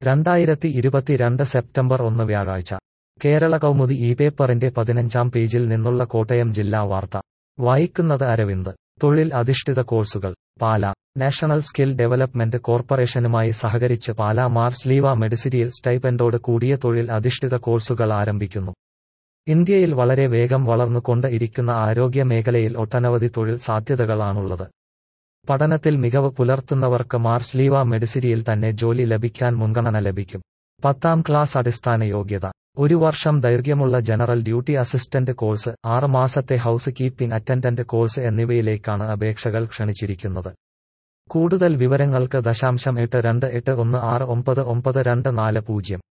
രണ്ടായിരത്തി ഇരുപത്തിരണ്ട് സെപ്റ്റംബർ ഒന്ന് വ്യാഴാഴ്ച കേരള കൗമുദി ഈ പേപ്പറിന്റെ പതിനഞ്ചാം പേജിൽ നിന്നുള്ള കോട്ടയം ജില്ലാ വാർത്ത വായിക്കുന്നത് അരവിന്ദ് തൊഴിൽ അധിഷ്ഠിത കോഴ്സുകൾ പാല നാഷണൽ സ്കിൽ ഡെവലപ്മെന്റ് കോർപ്പറേഷനുമായി സഹകരിച്ച് പാല മാർസ് ലീവ മെഡിസിറ്റിയിൽ സ്റ്റൈപ്പൻഡോട് കൂടിയ തൊഴിൽ അധിഷ്ഠിത കോഴ്സുകൾ ആരംഭിക്കുന്നു ഇന്ത്യയിൽ വളരെ വേഗം വളർന്നുകൊണ്ട് ഇരിക്കുന്ന ആരോഗ്യ മേഖലയിൽ ഒട്ടനവധി തൊഴിൽ സാധ്യതകളാണുള്ളത് പഠനത്തിൽ മികവ് പുലർത്തുന്നവർക്ക് മാർസ് ലീവ മെഡിസിറ്റിയിൽ തന്നെ ജോലി ലഭിക്കാൻ മുൻഗണന ലഭിക്കും പത്താം ക്ലാസ് അടിസ്ഥാന യോഗ്യത ഒരു വർഷം ദൈർഘ്യമുള്ള ജനറൽ ഡ്യൂട്ടി അസിസ്റ്റന്റ് കോഴ്സ് ആറ് മാസത്തെ ഹൌസ് കീപ്പിംഗ് അറ്റൻഡന്റ് കോഴ്സ് എന്നിവയിലേക്കാണ് അപേക്ഷകൾ ക്ഷണിച്ചിരിക്കുന്നത് കൂടുതൽ വിവരങ്ങൾക്ക് ദശാംശം എട്ട് രണ്ട് എട്ട് ഒന്ന് ആറ് ഒമ്പത് ഒമ്പത് രണ്ട് നാല് പൂജ്യം